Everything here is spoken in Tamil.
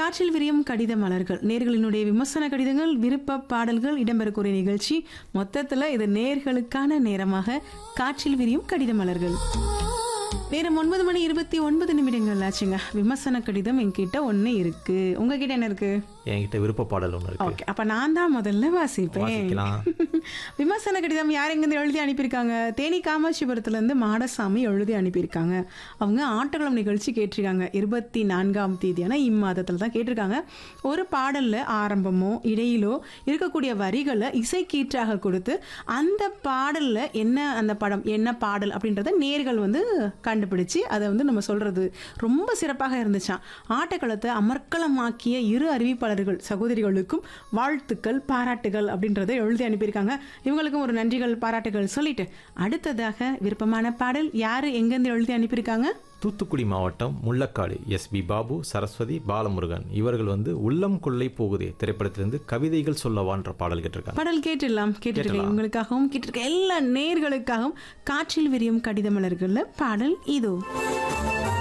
காற்றில் விரியும் கடித மலர்கள் நேர்களினுடைய விமர்சன கடிதங்கள் விருப்ப பாடல்கள் இடம்பெறக்கூடிய நிகழ்ச்சி மொத்தத்தில் இது நேர்களுக்கான நேரமாக காற்றில் விரியும் கடித மலர்கள் நேரம் ஒன்பது மணி இருபத்தி ஒன்பது நிமிடங்கள் ஆச்சுங்க விமர்சன கடிதம் என்கிட்ட ஒன்று இருக்கு உங்ககிட்ட என்ன இருக்கு என்கிட்ட விருப்ப பாடல் ஒன்று இருக்கு ஓகே அப்ப நான் தான் முதல்ல வாசிப்பேன் வாசிக்கலாம் விமர்சன கடிதம் யார் எங்கேருந்து எழுதி அனுப்பியிருக்காங்க தேனி காமாட்சிபுரத்துல இருந்து மாடசாமி எழுதி அனுப்பியிருக்காங்க அவங்க ஆட்டக்குளம் நிகழ்ச்சி கேட்டிருக்காங்க இருபத்தி நான்காம் தேதியான இம்மாதத்தில் தான் கேட்டிருக்காங்க ஒரு பாடல்ல ஆரம்பமோ இடையிலோ இருக்கக்கூடிய வரிகளை இசைக்கீற்றாக கொடுத்து அந்த பாடல்ல என்ன அந்த படம் என்ன பாடல் அப்படின்றத நேர்கள் வந்து கண்டுபிடிச்சு அதை வந்து நம்ம சொல்றது ரொம்ப சிறப்பாக இருந்துச்சாம் ஆட்டக்களத்தை அமர்க்களமாக்கிய இரு அறிவிப்பாளர்கள் சகோதரிகளுக்கும் வாழ்த்துக்கள் பாராட்டுகள் அப்படின்றத எழுதி அனுப்பியிருக்காங்க இவங்களுக்கும் ஒரு நன்றிகள் பாராட்டுகள் சொல்லிட்டு அடுத்ததாக விருப்பமான பாடல் யாரு எங்கேருந்து எழுதி அனுப்பியிருக்காங்க தூத்துக்குடி மாவட்டம் முள்ளக்காடு எஸ் பி பாபு சரஸ்வதி பாலமுருகன் இவர்கள் வந்து உள்ளம் கொள்ளை போகுதே திரைப்படத்திலிருந்து கவிதைகள் சொல்லவான்ற பாடல் கேட்டிருக்காங்க பாடல் கேட்டுடலாம் கேட்டுருக்கேன் உங்களுக்காகவும் கேட்டிருக்க எல்லா நேர்களுக்காகவும் காற்றில் விரியும் கடித மலர்கள்ல பாடல் இதோ